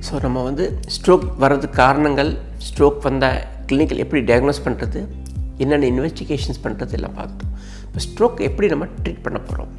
so நம்ம வந்து stroke வர்றதுக்கு காரணங்கள் ஸ்ட்ரோக் வந்த கிளினிக்கல் எப்படி டயக்னோஸ் பண்ணுறது என்னென்ன இன்வெஸ்டிகேஷன்ஸ் பண்ணுறது எல்லாம் பார்த்தோம் இப்போ ஸ்ட்ரோக் எப்படி நம்ம ட்ரீட் பண்ண போகிறோம்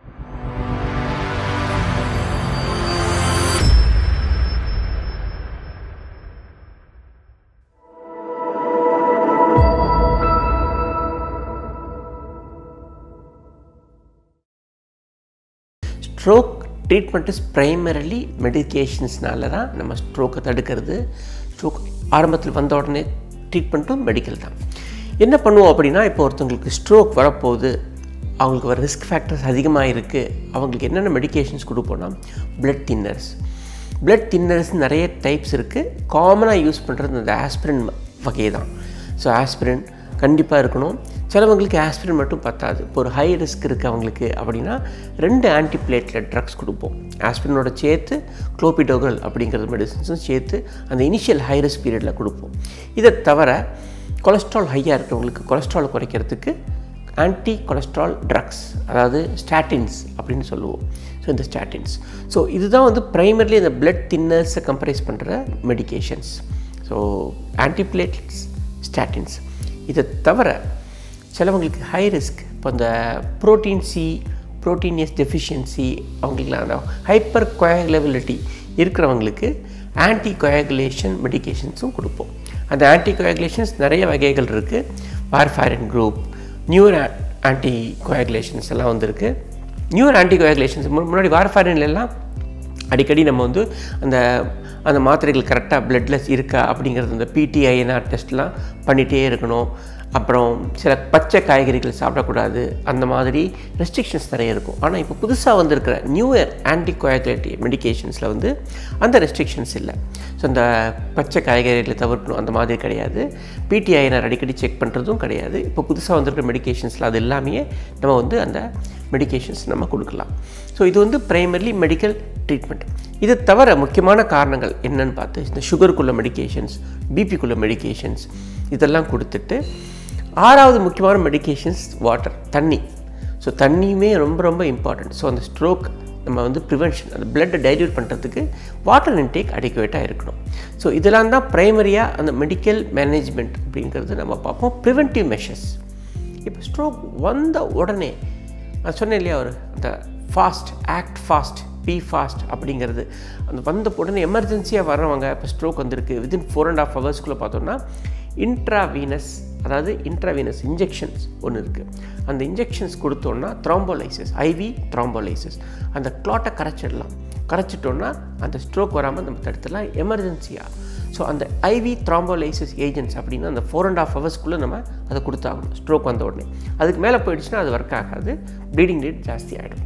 ஸ்ட்ரோக் ட்ரீட்மெண்ட் இஸ் ப்ரைமரலி மெடிக்கேஷன்ஸ்னால தான் நம்ம ஸ்ட்ரோக்கை தடுக்கிறது ஸ்ட்ரோக் ஆரம்பத்தில் வந்த உடனே ட்ரீட்மெண்ட்டும் மெடிக்கல் தான் என்ன பண்ணுவோம் அப்படின்னா இப்போ ஒருத்தவங்களுக்கு ஸ்ட்ரோக் வரப்போகுது அவங்களுக்கு வர ரிஸ்க் ஃபேக்டர்ஸ் அதிகமாக இருக்குது அவங்களுக்கு என்னென்ன மெடிக்கேஷன்ஸ் கொடுப்போம்னா பிளட் தின்னர்ஸ் பிளட் தின்னர்ஸ் நிறைய டைப்ஸ் இருக்குது காமனாக யூஸ் பண்ணுறது இந்த ஆஸ்பிரின் வகை தான் ஸோ ஆஸ்பிரின் கண்டிப்பாக இருக்கணும் சிலவங்களுக்கு ஆஸ்பிரின் மட்டும் பத்தாது இப்போ ஒரு ஹை ரிஸ்க் இருக்குது அவங்களுக்கு அப்படின்னா ரெண்டு ஆன்டிப்ளேட்லெட் ட்ரக்ஸ் கொடுப்போம் ஆஸ்பிரினோட சேர்த்து குளோபிடோகல் அப்படிங்கிற மெடிசன்ஸும் சேர்த்து அந்த இனிஷியல் ஹை ரிஸ்க் பீரியடில் கொடுப்போம் இதை தவிர கொலஸ்ட்ரால் ஹையாக இருக்கிறவங்களுக்கு கொலஸ்ட்ரால் குறைக்கிறதுக்கு ஆன்டி கொலஸ்ட்ரால் ட்ரக்ஸ் அதாவது ஸ்டாட்டின்ஸ் அப்படின்னு சொல்லுவோம் ஸோ இந்த ஸ்டாட்டின்ஸ் ஸோ இதுதான் வந்து ப்ரைமர்லி இந்த பிளட் தின்னர்ஸை கம்பரைஸ் பண்ணுற மெடிகேஷன்ஸ் ஸோ ஆன்டிப்ளேட்லெட்ஸ் ஸ்டாட்டின்ஸ் இதை தவிர சிலவங்களுக்கு ஹை ரிஸ்க் இப்போ இந்த ப்ரோட்டீன் சி ப்ரோட்டீனியஸ் டெஃபிஷியன்சி அவங்களுக்குலாம் அந்த ஹைப்பர் கொயாகுலபிலிட்டி இருக்கிறவங்களுக்கு ஆன்டி கொயாகுலேஷன் மெடிகேஷன்ஸும் கொடுப்போம் அந்த ஆன்டி கொயாகுலேஷன்ஸ் நிறைய வகைகள் இருக்குது warfarin group newer anti coagulations எல்லாம் வந்திருக்கு நியூர் ஆன்டி கொயாகுலேஷன்ஸ் முன்னாடி வார்ஃபாரின்லாம் அடிக்கடி நம்ம வந்து அந்த அந்த மாத்திரைகள் கரெக்டாக பிளட்டில் இருக்கா அப்படிங்கிறது அந்த பிடிஐஎன்ஆர் டெஸ்ட்லாம் பண்ணிகிட்டே இருக்கணும் அப்புறம் சில பச்சை காய்கறிகள் சாப்பிடக்கூடாது அந்த மாதிரி ரெஸ்ட்ரிக்ஷன்ஸ் நிறைய இருக்கும் ஆனால் இப்போ புதுசாக வந்திருக்கிற நியூயர் ஆன்டிகோயாகுலேட்டிவ் மெடிகேஷன்ஸில் வந்து அந்த ரெஸ்ட்ரிக்ஷன்ஸ் இல்லை ஸோ அந்த பச்சை காய்கறிகளை தவிர்க்கணும் அந்த மாதிரி கிடையாது பிடிஐஎன்ஆர் அடிக்கடி செக் பண்ணுறதும் கிடையாது இப்போ புதுசாக வந்திருக்கிற மெடிகேஷன்ஸில் அது எல்லாமே நம்ம வந்து அந்த மெடிகேஷன்ஸ் நம்ம கொடுக்கலாம் ஸோ இது வந்து ப்ரைமர்லி மெடிக்கல் ட்ரீட்மெண்ட் இது தவிர முக்கியமான காரணங்கள் என்னன்னு பார்த்து இந்த சுகருக்குள்ள மெடிகேஷன்ஸ் பிபிக்குள்ள மெடிகேஷன்ஸ் இதெல்லாம் கொடுத்துட்டு ஆறாவது முக்கியமான மெடிகேஷன்ஸ் வாட்டர் தண்ணி ஸோ தண்ணியுமே ரொம்ப ரொம்ப இம்பார்ட்டன்ட் ஸோ அந்த ஸ்ட்ரோக் நம்ம வந்து ப்ரிவென்ஷன் அந்த பிளட்டை டைல்யூட் பண்ணுறதுக்கு வாட்டர் இன்டேக் அடிக்குவேட்டாக இருக்கணும் ஸோ இதெல்லாம் தான் ப்ரைமரியாக அந்த மெடிக்கல் மேனேஜ்மெண்ட் அப்படிங்கிறது நம்ம பார்ப்போம் ப்ரிவென்டிவ் மெஷர்ஸ் இப்போ ஸ்ட்ரோக் வந்த உடனே நான் சொன்னேன் இல்லையா ஒரு அந்த fast act fast be fast அப்படிங்கிறது அந்த வந்த உடனே எமர்ஜென்சியாக வர்றவங்க இப்போ ஸ்ட்ரோக் வந்திருக்கு வித்தின் ஃபோர் அண்ட் ஆஃப் ஹவர்ஸ்க்குள்ளே பார்த்தோம்னா இன்ட்ராவீனஸ் அதாவது இன்ட்ராவீனஸ் இன்ஜெக்ஷன்ஸ் ஒன்று இருக்குது அந்த இன்ஜெக்ஷன்ஸ் கொடுத்தோன்னா த்ராம்போலைசிஸ் ஐவி த்ராம்போலைசிஸ் அந்த க்ளாட்டை கரைச்சிடலாம் கரைச்சிட்டோன்னா அந்த ஸ்ட்ரோக் வராமல் நம்ம தடுத்துடலாம் எமர்ஜென்சியாக ஸோ அந்த ஐவி த்ராம்போலைசிஸ் ஏஜென்ட்ஸ் அப்படின்னா அந்த ஃபோர் அண்ட் ஆஃப் ஹவர்ஸ்க்குள்ளே நம்ம அதை கொடுத்தாகணும் ஸ்ட்ரோக் வந்த உடனே அதுக்கு மேலே போயிடுச்சுன்னா அது ஒர்க் ஆகாது ப்ளீடிங் ரேட் ஜாஸ்தி ஆகிடும்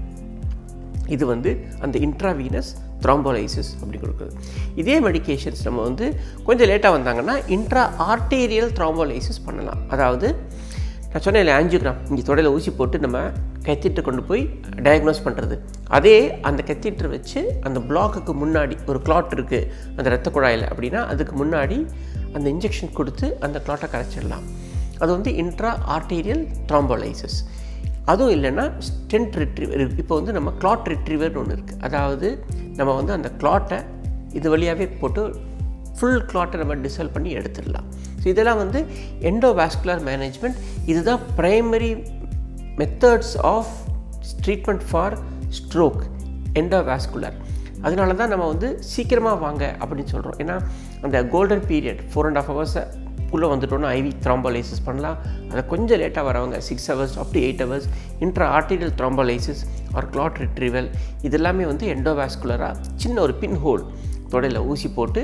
இது வந்து அந்த இன்ட்ராவீனஸ் த்ராம்போலைசிஸ் அப்படி கொடுக்குறது இதே மெடிகேஷன்ஸ் நம்ம வந்து கொஞ்சம் லேட்டாக வந்தாங்கன்னா இன்ட்ரா ஆர்டீரியல் த்ராம்போலைசிஸ் பண்ணலாம் அதாவது நான் சொன்னேன் இல்லை ஆஞ்சியோகிராம் இங்கே தொடையில் ஊசி போட்டு நம்ம கத்திட்டு கொண்டு போய் டயக்னோஸ் பண்ணுறது அதே அந்த கத்திட்டு வச்சு அந்த பிளாக்குக்கு முன்னாடி ஒரு கிளாட் இருக்குது அந்த ரத்த குழாயில் அப்படின்னா அதுக்கு முன்னாடி அந்த இன்ஜெக்ஷன் கொடுத்து அந்த கிளாட்டை கரைச்சிடலாம் அது வந்து இன்ட்ரா ஆர்டீரியல் த்ராம்போலைசிஸ் அதுவும் இல்லைன்னா ஸ்டென்ட் ரிட்ரீவர் இப்போ வந்து நம்ம கிளாட் ரிட்ரீவர்னு ஒன்று இருக்குது அதாவது நம்ம வந்து அந்த கிளாட்டை இது வழியாகவே போட்டு ஃபுல் கிளாட்டை நம்ம டிசால்வ் பண்ணி எடுத்துடலாம் ஸோ இதெல்லாம் வந்து எண்டோவாஸ்குலர் மேனேஜ்மெண்ட் இதுதான் primary methods of treatment for stroke endovascular அதனால தான் நம்ம வந்து சீக்கிரமாக வாங்க அப்படின்னு சொல்கிறோம் ஏன்னா அந்த golden period four and half ஹவர்ஸை உள்ளே வந்துட்டோன்னா ஐவி த்ராம்போலைசிஸ் பண்ணலாம் அதை கொஞ்சம் லேட்டாக வரவங்க six hours up to eight hours intra arterial thrombolysis or clot retrieval இதெல்லாமே வந்து எண்டோவாஸ்குலராக சின்ன ஒரு பின் ஹோல் தொடையில் ஊசி போட்டு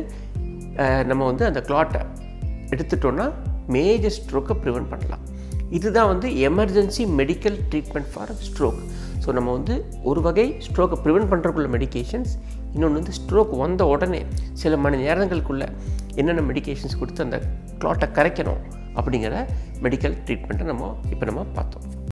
நம்ம வந்து அந்த கிளாட்டை எடுத்துட்டோன்னா மேஜர் ஸ்ட்ரோக்கை ப்ரிவெண்ட் பண்ணலாம் இதுதான் வந்து emergency medical treatment for stroke so நம்ம வந்து ஒரு வகை ஸ்ட்ரோக்கை ப்ரிவெண்ட் பண்ணுறக்குள்ள மெடிகேஷன்ஸ் இன்னொன்று வந்து ஸ்ட்ரோக் வந்த உடனே சில மணி நேரங்களுக்குள்ள என்னென்ன மெடிகேஷன்ஸ் கொடுத்து அந்த கிளாட்டை கரைக்கணும் அப்படிங்கிற மெடிக்கல் ட்ரீட்மெண்ட்டை நம்ம இப்போ நம்ம பார்த்தோம்